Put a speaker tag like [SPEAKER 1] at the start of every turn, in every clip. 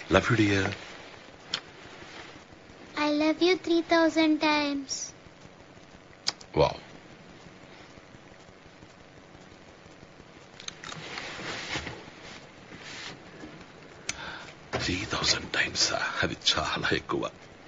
[SPEAKER 1] Love you dear
[SPEAKER 2] I love you 3000 times.
[SPEAKER 1] Wow three thousand times అది చాలా ఎక్కువ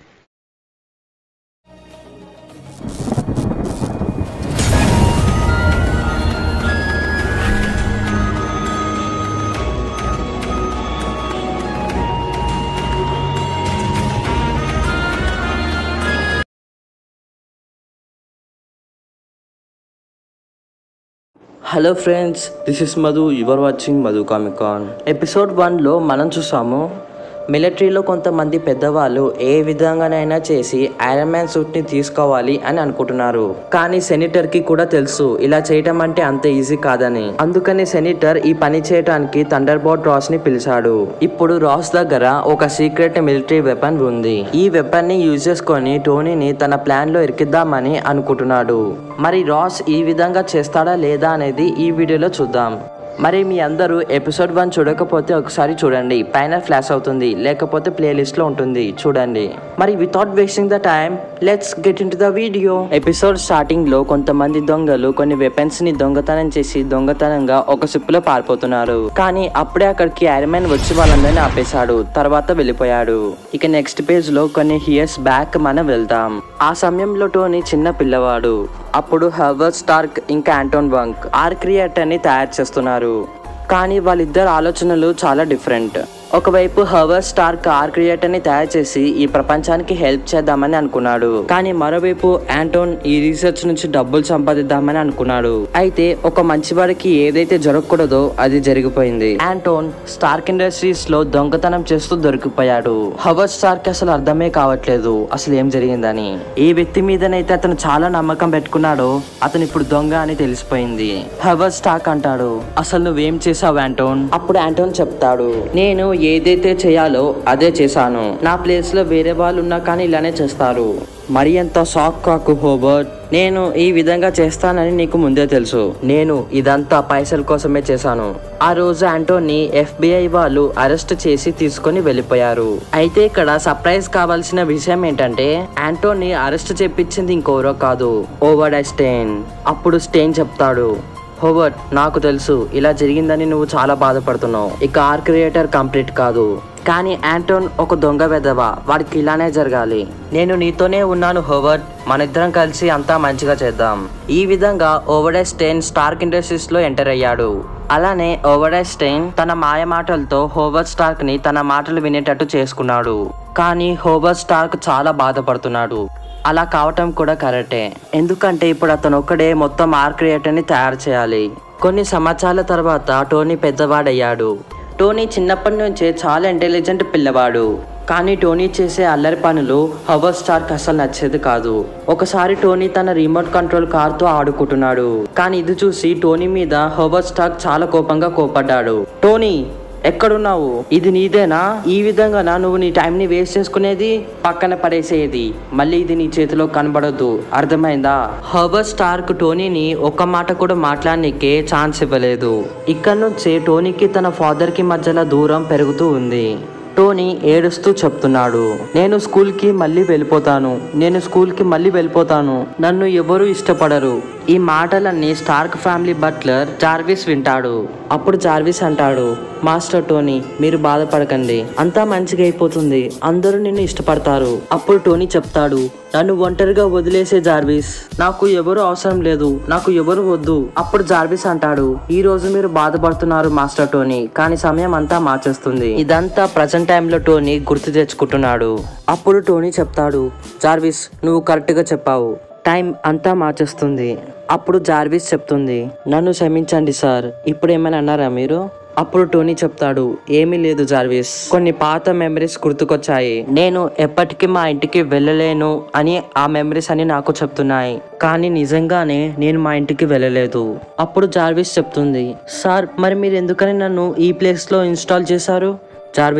[SPEAKER 3] hello friends this is Madhu you're watching Madhu Comicon episode వన్లో మనం చూసాము మిలిటరీలో కొంతమంది పెద్దవాళ్ళు ఏ విధంగానైనా చేసి ఐరన్ మ్యాన్ సూట్ని తీసుకోవాలి అని అనుకుంటున్నారు కానీ సెనేటర్కి కూడా తెలుసు ఇలా చేయటం అంటే అంత ఈజీ కాదని అందుకని సెనేటర్ ఈ పని చేయడానికి థండర్ బోర్డ్ రాస్ ని పిలిచాడు ఇప్పుడు రాస్ దగ్గర ఒక సీక్రెట్ మిలిటరీ వెపన్ ఉంది ఈ వెపన్ ని యూజ్ చేసుకొని టోనీని తన ప్లాన్ లో ఇరికిద్దామని అనుకుంటున్నాడు మరి రాస్ ఈ విధంగా చేస్తాడా లేదా అనేది ఈ వీడియోలో చూద్దాం మరి మీ అందరూ ఎపిసోడ్ వన్ చూడకపోతే ఒకసారి చూడండి పైన ఫ్లాష్ అవుతుంది లేకపోతే ప్లేలిస్ట్ లో ఉంటుంది చూడండి మరి without wasting the time let's get into the video episode starting లో కొంతమంది దొంగలు కొన్ని వెపన్స్ ని దొంగతనం చేసి దొంగతనంగా ఒక సిప్పులో పారిపోతున్నారు కానీ అప్పుడే అక్కడికి ఐరన్ మ్యాన్ వచ్చి వాళ్ళందరినీ ఆపేశాడు తర్వాత వెళ్ళిపోయాడు ఇక నెక్స్ట్ పేజ్ లో కొన్ని ఇయర్స్ బ్యాక్ మనం వెళ్దాం ఆ సమయంలో టోనీ చిన్న పిల్లవాడు అప్పుడు హర్వర్డ్ స్టార్క్ ఇంకా ఆంటోన్ బంక్ ఆర్క్ రియాక్టర్ ని తయారు చేస్తున్నారు కానీ వాళ్ళిద్దరు ఆలోచనలు చాలా డిఫరెంట్ ఒకవైపు హర్వర్డ్ స్టార్క్ ఆర్క్ రియాక్టర్ ని తయారు చేసి ఈ ప్రపంచానికి హెల్ప్ చేద్దామని అనుకున్నాడు కానీ మరోవైపు ఆంటోన్ ఈ రీసెర్చ్ నుంచి డబ్బులు సంపాదిద్దామని అనుకున్నాడు అయితే ఒక మంచివాడికి ఏదైతే జరగకూడదో అది జరిగిపోయింది ఆంటోన్ స్టార్క్ ఇండస్ట్రీస్ లో దొంగతనం చేస్తూ దొరికిపోయాడు హవర్డ్ స్టార్క్ అసలు అర్థమే కావట్లేదు అసలు ఏం జరిగిందని ఏ వ్యక్తి మీదనైతే అతను చాలా నమ్మకం పెట్టుకున్నాడో అతను ఇప్పుడు దొంగ అని తెలిసిపోయింది హవర్డ్ స్టార్క్ అంటాడు అసలు నువ్వేం చేసావు ఆంటోన్ అప్పుడు ఆంటోన్ చెప్తాడు నేను ఏదైతే చేయాలో అదే చేశాను నా ప్లేస్ లో వేరే వాళ్ళు ఉన్నా కానీ ఇలానే చేస్తారు మరి ఎంత షాక్ కాకు హోబర్ట్ నేను ఈ విధంగా చేస్తానని నీకు ముందే తెలుసు నేను ఇదంతా పైసల కోసమే చేశాను ఆ రోజు ఆంటోని ఎఫ్బిఐ వాళ్ళు అరెస్ట్ చేసి తీసుకొని వెళ్ళిపోయారు అయితే ఇక్కడ సర్ప్రైజ్ కావాల్సిన విషయం ఏంటంటే ఆంటోని అరెస్ట్ చేపించింది ఇంకోరో కాదు ఓవర్డ్ స్టెయిన్ అప్పుడు స్టెయిన్ చెప్తాడు హోవర్ట్ నాకు తెలుసు ఇలా జరిగిందని నువ్వు చాలా బాధపడుతున్నావు ఇక ఆర్ క్రియేటర్ కంప్లీట్ కాదు కానీ ఆంటోన్ ఒక దొంగ వెదవ వాడికి ఇలానే జరగాలి నేను నీతోనే ఉన్నాను హోవర్ట్ మన ఇద్దరం కలిసి అంతా మంచిగా చేద్దాం ఈ విధంగా ఓవర్డే స్టెయిన్ స్టార్క్ ఇండస్ట్రీస్ లో ఎంటర్ అయ్యాడు అలానే ఓవర్డే స్టెయిన్ తన మాయ మాటలతో హోవర్డ్ స్టార్క్ ని తన మాటలు వినేటట్టు చేసుకున్నాడు కానీ హోవర్డ్ స్టార్క్ చాలా బాధపడుతున్నాడు అలా కావటం కూడా కరెక్టే ఎందుకంటే ఇప్పుడు అతను ఒక్కడే మొత్తం ఆర్ క్రియేటర్ని తయారు చేయాలి కొన్ని సంవత్సరాల తర్వాత టోనీ పెద్దవాడయ్యాడు టోనీ చిన్నప్పటి నుంచే చాలా ఇంటెలిజెంట్ పిల్లవాడు కానీ టోనీ చేసే అల్లరి పనులు హవర్ స్టార్క్ అసలు నచ్చేది కాదు ఒకసారి టోనీ తన రిమోట్ కంట్రోల్ కార్తో ఆడుకుంటున్నాడు కానీ ఇది చూసి టోనీ మీద హవర్ స్టార్క్ చాలా కోపంగా కోపడ్డాడు టోనీ ఎక్కడున్నావు ఇది నీదేనా ఈ విధంగా నువ్వు నీ టైం ని వేస్ట్ చేసుకునేది పక్కన పడేసేది మళ్ళీ ఇది నీ చేతిలో కనబడద్దు అర్థమైందా హర్బర్ స్టార్క్ టోనీని ఒక్క మాట కూడా మాట్లాడనికే ఛాన్స్ ఇవ్వలేదు ఇక్కడ నుంచే టోనీకి తన ఫాదర్ కి మధ్యలో దూరం పెరుగుతూ ఉంది టోనీ ఏడుస్తూ చెప్తున్నాడు నేను స్కూల్కి మళ్ళీ వెళ్ళిపోతాను నేను స్కూల్కి మళ్ళీ వెళ్ళిపోతాను నన్ను ఎవరు ఇష్టపడరు ఈ మాటలన్నీ స్టార్క్ ఫ్యామిలీ బట్లర్ జార్విస్ వింటాడు అప్పుడు జార్విస్ అంటాడు మాస్టర్ టోనీ మీరు బాధపడకండి అంతా మంచిగా అయిపోతుంది అందరూ నిన్ను ఇష్టపడతారు అప్పుడు టోనీ చెప్తాడు నన్ను ఒంటరిగా వదిలేసే జార్విస్ నాకు ఎవరు అవసరం లేదు నాకు ఎవరు వద్దు అప్పుడు జార్విస్ అంటాడు ఈ రోజు మీరు బాధపడుతున్నారు మాస్టర్ టోనీ కానీ సమయం అంతా మార్చేస్తుంది ఇదంతా ప్రజెంట్ టైంలో టోనీ గుర్తు తెచ్చుకుంటున్నాడు అప్పుడు టోనీ చెప్తాడు జార్విస్ నువ్వు కరెక్ట్ గా చెప్పావు టైం అంతా మార్చేస్తుంది అప్పుడు జార్విస్ చెప్తుంది నన్ను క్షమించండి సార్ ఇప్పుడు ఏమైనా అన్నారా మీరు అప్పుడు టోనీ చెప్తాడు ఏమీ లేదు జార్విస్ కొన్ని పాత మెమరీస్ గుర్తుకొచ్చాయి నేను ఎప్పటికీ మా ఇంటికి వెళ్ళలేను అని ఆ మెమరీస్ అని నాకు చెప్తున్నాయి కానీ నిజంగానే నేను మా ఇంటికి వెళ్ళలేదు అప్పుడు జార్విస్ చెప్తుంది సార్ మరి మీరు ఎందుకని నన్ను ఈ ప్లేస్ లో ఇన్స్టాల్ చేశారు జార్విస్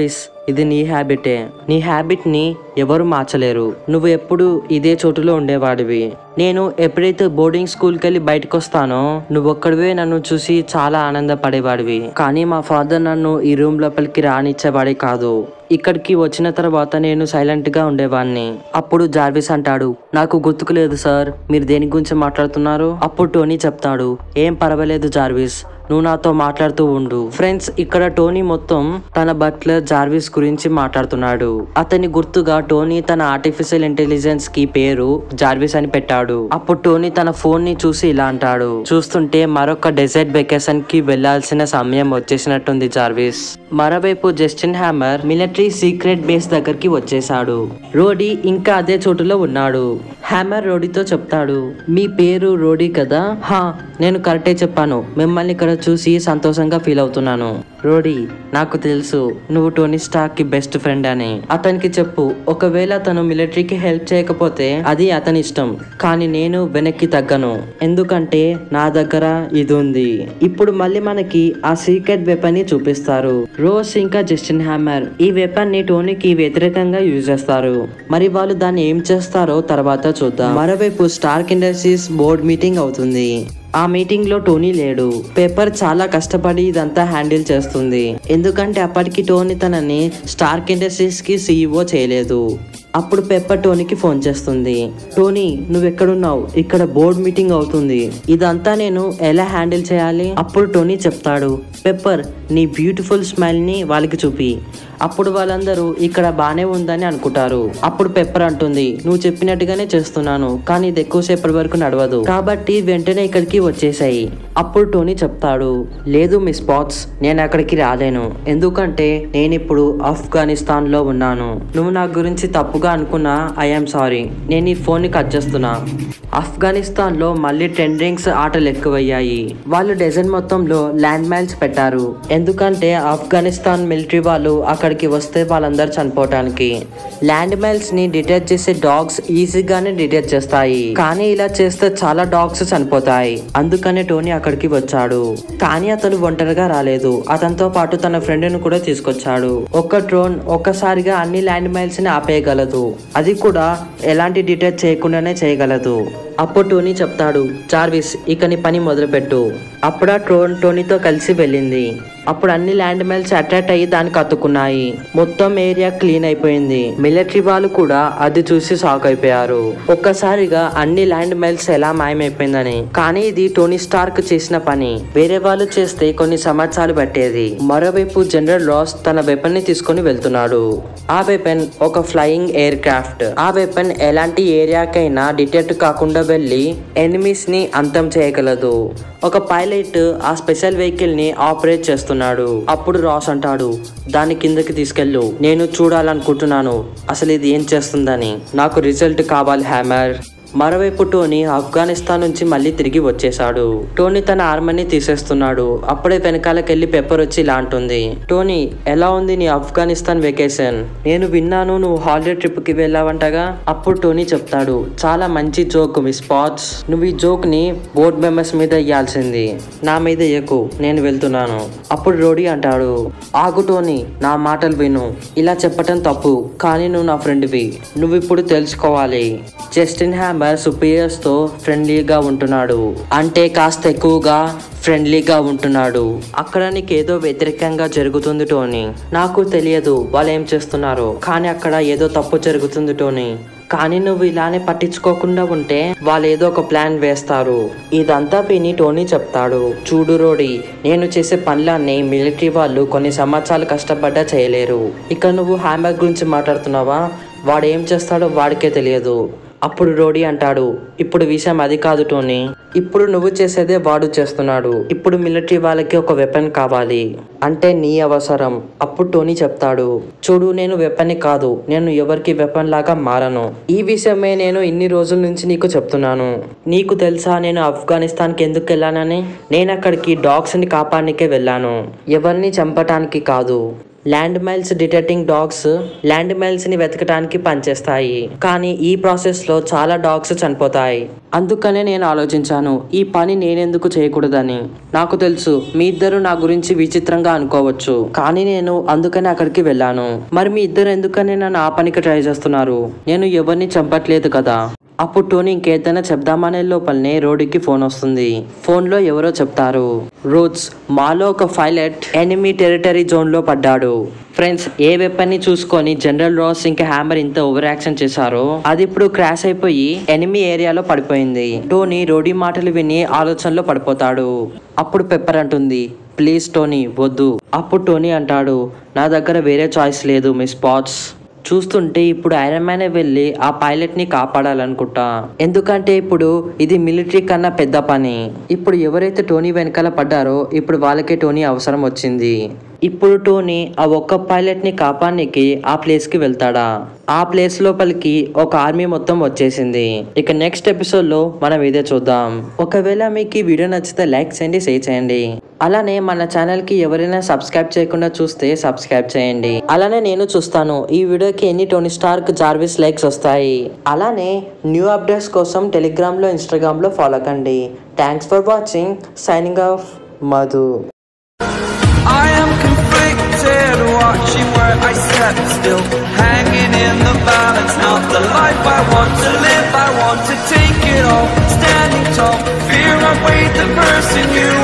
[SPEAKER 3] ఇది నీ హ్యాబిటే నీ హ్యాబిట్ ని ఎవరు మార్చలేరు నువ్వు ఎప్పుడు ఇదే చోటులో ఉండేవాడివి నేను ఎప్పుడైతే బోర్డింగ్ స్కూల్కి వెళ్ళి బయటకు వస్తానో నువ్వు ఒక్కడివే నన్ను చూసి చాలా ఆనందపడేవాడివి కానీ మా ఫాదర్ నన్ను ఈ రూమ్ లోపలికి రానిచ్చేవాడే కాదు ఇక్కడికి వచ్చిన తర్వాత నేను సైలెంట్ గా ఉండేవాడిని అప్పుడు జార్విస్ అంటాడు నాకు గుర్తుకు లేదు సార్ మీరు దేని గురించి మాట్లాడుతున్నారు అప్పుడు టోనీ చెప్తాడు ఏం పర్వాలేదు జార్విస్ నువ్వు నాతో మాట్లాడుతూ ఉండు ఫ్రెండ్స్ ఇక్కడ టోనీ మొత్తం తన బట్లర్ జార్విస్ గురించి మాట్లాడుతున్నాడు అతని గుర్తుగా టోనీ తన ఆర్టిఫిషియల్ ఇంటెలిజెన్స్ కి పేరు జార్విస్ అని పెట్టాడు అప్పుడు టోనీ తన ఫోన్ ని చూసి ఇలా అంటాడు చూస్తుంటే మరొక డెజర్ట్ వెకేషన్ కి వెళ్లాల్సిన సమయం వచ్చేసినట్టుంది జార్విస్ మరోవైపు Justin Hammer military secret base దగ్గరికి వచ్చేసాడు రోడీ ఇంకా అదే చోటులో ఉన్నాడు హ్యామర్ రోడీతో చెప్తాడు మీ పేరు రోడీ కదా హా నేను కరెక్టే చెప్పాను మిమ్మల్ని ఇక్కడ చూసి సంతోషంగా ఫీల్ అవుతున్నాను రోడీ నాకు తెలుసు నువ్వు టోనీ స్టాక్ కి బెస్ట్ ఫ్రెండ్ అని అతనికి చెప్పు ఒకవేళ తను మిలిటరీకి హెల్ప్ చేయకపోతే అది అతని ఇష్టం కానీ నేను వెనక్కి తగ్గను ఎందుకంటే నా దగ్గర ఇది ఉంది ఇప్పుడు మళ్ళీ మనకి ఆ సీక్రెట్ వెపన్ ని చూపిస్తారు రోజ్ ఇంకా జస్టిన్ హ్యామర్ ఈ వెపన్ ని టోనీకి వ్యతిరేకంగా యూజ్ చేస్తారు మరి వాళ్ళు దాన్ని ఏం చేస్తారో తర్వాత చూద్దాం మరోవైపు స్టార్క్ ఇండస్ట్రీస్ బోర్డ్ మీటింగ్ అవుతుంది ఆ మీటింగ్ లో టోనీ లేడు పేపర్ చాలా కష్టపడి ఇదంతా హ్యాండిల్ చేస్తుంది ఎందుకంటే అప్పటికి టోనీ తనని స్టార్క్ ఇండస్ట్రీస్ కి సీఈఓ చేయలేదు అప్పుడు పెప్పర్ టోనీకి ఫోన్ చేస్తుంది టోనీ నువ్వు ఎక్కడున్నావు ఇక్కడ బోర్డ్ మీటింగ్ అవుతుంది ఇదంతా నేను ఎలా హ్యాండిల్ చేయాలి అప్పుడు టోనీ చెప్తాడు పెప్పర్ నీ బ్యూటిఫుల్ స్మైల్ ని వాళ్ళకి చూపి అప్పుడు వాళ్ళందరూ ఇక్కడ బానే ఉందని అనుకుంటారు అప్పుడు పెప్పర్ అంటుంది నువ్వు చెప్పినట్టుగానే చేస్తున్నాను కానీ ఇది ఎక్కువసేపటి వరకు నడవదు కాబట్టి వెంటనే ఇక్కడికి వచ్చేసాయి అప్పుడు టోనీ చెప్తాడు లేదు మిస్ పాట్స్ నేను అక్కడికి రాలేను ఎందుకంటే నేను ఇప్పుడు ఆఫ్ఘనిస్తాన్ లో ఉన్నాను నువ్వు నా గురించి తప్పుగా అనుకున్నా ఐఎమ్ సారీ నేను ఈ ఫోన్ ని కట్ చేస్తున్నా ఆఫ్ఘనిస్తాన్ లో మళ్ళీ టెండరింగ్స్ ఆటలు ఎక్కువయ్యాయి వాళ్ళు డజన్ మొత్తంలో ల్యాండ్ మైల్స్ పెట్టారు ఎందుకంటే ఆఫ్ఘనిస్తాన్ మిలిటరీ వాళ్ళు అక్కడికి వస్తే వాళ్ళందరూ చనిపోవటానికి ల్యాండ్ మైల్స్ ని డిటెక్ట్ చేసే డాగ్స్ ఈజీగానే డిటెక్ట్ చేస్తాయి కానీ ఇలా చేస్తే చాలా డాగ్స్ చనిపోతాయి అందుకనే టోనీ అక్కడికి వచ్చాడు కానీ అతను ఒంటరిగా రాలేదు అతనితో పాటు తన ఫ్రెండ్ ను కూడా తీసుకొచ్చాడు ఒక డ్రోన్ ఒక్కసారిగా అన్ని ల్యాండ్ మైల్స్ ని ఆపేయగలదు అది కూడా ఎలాంటి డిటెక్ట్ చేయకుండానే చేయగలదు అప్పుడు టోనీ చెప్తాడు చార్విస్ ఇక నీ పని మొదలుపెట్టు అప్పుడు ఆ ట్రోన్ టోనీతో కలిసి వెళ్ళింది అప్పుడు అన్ని ల్యాండ్ మైల్స్ అట్రాక్ట్ అయ్యి దానికి అతుకున్నాయి మొత్తం ఏరియా క్లీన్ అయిపోయింది మిలిటరీ వాళ్ళు కూడా అది చూసి షాక్ అయిపోయారు ఒక్కసారిగా అన్ని ల్యాండ్ మైల్స్ ఎలా మాయమైపోయిందని కానీ ఇది టోనీ స్టార్క్ చేసిన పని వేరే వాళ్ళు చేస్తే కొన్ని సంవత్సరాలు పట్టేది మరోవైపు జనరల్ రాస్ తన వెపన్ ని తీసుకొని వెళ్తున్నాడు ఆ వెపన్ ఒక ఫ్లయింగ్ ఎయిర్ క్రాఫ్ట్ ఆ వెపన్ ఎలాంటి ఏరియాకైనా డిటెక్ట్ కాకుండా వెళ్ళి ఎనిమీస్ ని అంతం చేయగలదు ఒక పైలట్ ఆ స్పెషల్ వెహికల్ ని ఆపరేట్ చేస్తున్నాడు అప్పుడు రాస్ అంటాడు దాని కిందకి తీసుకెళ్ళు నేను చూడాలనుకుంటున్నాను అసలు ఇది ఏం చేస్తుందని నాకు రిజల్ట్ కావాలి హ్యామర్ మరోవైపు టోనీ ఆఫ్ఘనిస్తాన్ నుంచి మళ్ళీ తిరిగి వచ్చేసాడు టోనీ తన ఆర్మర్ని తీసేస్తున్నాడు అప్పుడే వెనకాలకెళ్ళి పెప్పర్ వచ్చి ఇలా అంటుంది టోనీ ఎలా ఉంది నీ ఆఫ్ఘనిస్తాన్ వెకేషన్ నేను విన్నాను నువ్వు హాలిడే ట్రిప్ కి వెళ్ళావంటగా అప్పుడు టోనీ చెప్తాడు చాలా మంచి జోక్ మీ స్పాట్స్ నువ్వు ఈ జోక్ ని బోర్డ్ మెంబర్స్ మీద ఇయ్యాల్సింది నా మీద ఎక్కు నేను వెళ్తున్నాను అప్పుడు రోడీ అంటాడు ఆగు టోనీ నా మాటలు విను ఇలా చెప్పటం తప్పు కానీ నువ్వు నా ఫ్రెండ్వి నువ్వు ఇప్పుడు తెలుసుకోవాలి జస్టిన్ హ్యామర్ సుపీరియర్స్ తో ఫ్రెండ్లీగా ఉంటున్నాడు అంటే కాస్త ఎక్కువగా ఫ్రెండ్లీగా ఉంటున్నాడు అక్కడ నీకేదో వ్యతిరేకంగా జరుగుతుంది టోనీ నాకు తెలియదు వాళ్ళు ఏం చేస్తున్నారో కానీ అక్కడ ఏదో తప్పు జరుగుతుంది టోనీ కానీ నువ్వు ఇలానే పట్టించుకోకుండా ఉంటే వాళ్ళు ఏదో ఒక ప్లాన్ వేస్తారు ఇదంతా విని టోనీ చెప్తాడు చూడు రోడి నేను చేసే పనులన్నీ మిలిటరీ వాళ్ళు కొన్ని సంవత్సరాలు కష్టపడ్డా చేయలేరు ఇక నువ్వు హ్యామర్ గురించి మాట్లాడుతున్నావా వాడు ఏం చేస్తాడో వాడికే తెలియదు అప్పుడు రోడీ అంటాడు ఇప్పుడు విషయం అది కాదు టోనీ ఇప్పుడు నువ్వు చేసేదే వాడు చేస్తున్నాడు ఇప్పుడు మిలిటరీ వాళ్ళకి ఒక వెపన్ కావాలి అంటే నీ అవసరం అప్పుడు టోనీ చెప్తాడు చూడు నేను వెపన్ కాదు నేను ఎవరికి వెపన్ లాగా మారను ఈ విషయమే నేను ఇన్ని రోజుల నుంచి నీకు చెప్తున్నాను నీకు తెలుసా నేను ఆఫ్ఘనిస్తాన్కి ఎందుకు వెళ్ళానని నేను అక్కడికి డాగ్స్ ని కాపాడనికే వెళ్ళాను ఎవరిని చంపటానికి కాదు land mines detecting dogs land mines ని వెతకడానికి పనిచేస్తాయి కానీ ఈ ప్రాసెస్ లో చాలా డాగ్స్ చనిపోతాయి అందుకనే నేను ఆలోచించాను ఈ పని నేనెందుకు చేయకూడదని నాకు తెలుసు మీ ఇద్దరు నా గురించి విచిత్రంగా అనుకోవచ్చు కానీ నేను అందుకనే అక్కడికి వెళ్ళాను మరి మీ ఇద్దరు ఎందుకని నన్ను ఆ పనికి ట్రై చేస్తున్నారు నేను ఎవరిని చంపట్లేదు కదా అప్పుడు టోనీ ఇంకేదైనా చెప్దామనే లోపలనే రోడ్డుకి ఫోన్ వస్తుంది ఫోన్లో ఎవరో చెప్తారు రోడ్స్ మాలో ఒక పైలట్ ఎనిమీ టెరిటరీ జోన్లో పడ్డాడు ఫ్రెండ్స్ ఏ వెపన్ ని చూసుకొని జనరల్ రోస్ ఇంకా హ్యామర్ ఇంత ఓవర్ యాక్షన్ చేశారో అది ఇప్పుడు క్రాష్ అయిపోయి ఎనిమీ ఏరియాలో పడిపోయింది టోనీ రోడీ మాటలు విని ఆలోచనలో పడిపోతాడు అప్పుడు పెప్పర్ అంటుంది ప్లీజ్ టోనీ వద్దు అప్పుడు టోనీ అంటాడు నా దగ్గర వేరే చాయిస్ లేదు మీ స్పాట్స్ చూస్తుంటే ఇప్పుడు ఐరన్ మ్యానే వెళ్ళి ఆ పైలట్ ని కాపాడాలనుకుంటా ఎందుకంటే ఇప్పుడు ఇది మిలిటరీ కన్నా పెద్ద పని ఇప్పుడు ఎవరైతే టోనీ వెనకాల పడ్డారో ఇప్పుడు వాళ్ళకే టోనీ అవసరం వచ్చింది ఇప్పుడు టోనీ ఆ ఒక్క పైలట్ ని కాపాడనికి ఆ ప్లేస్ కి వెళ్తాడా ఆ ప్లేస్ లోపలికి ఒక ఆర్మీ మొత్తం వచ్చేసింది ఇక నెక్స్ట్ ఎపిసోడ్ లో మనం ఇదే చూద్దాం ఒకవేళ మీకు ఈ వీడియో నచ్చితే లైక్ చేయండి షేర్ చేయండి అలానే మన ఛానల్ కి ఎవరైనా సబ్స్క్రైబ్ చేయకుండా చూస్తే సబ్స్క్రైబ్ చేయండి అలానే నేను చూస్తాను ఈ వీడియోకి ఎన్ని టోనీ స్టార్క్ జార్విస్ లైక్స్ వస్తాయి అలానే న్యూ అప్డేట్స్ కోసం టెలిగ్రామ్ లో ఇన్స్టాగ్రామ్ లో ఫాలో కండి thanks for watching signing off Madhu
[SPEAKER 4] I am conflicted, watching where I step still, hanging in the balance. Not the life I want to live, I want to take it all, standing tall. Fear I weighed the person you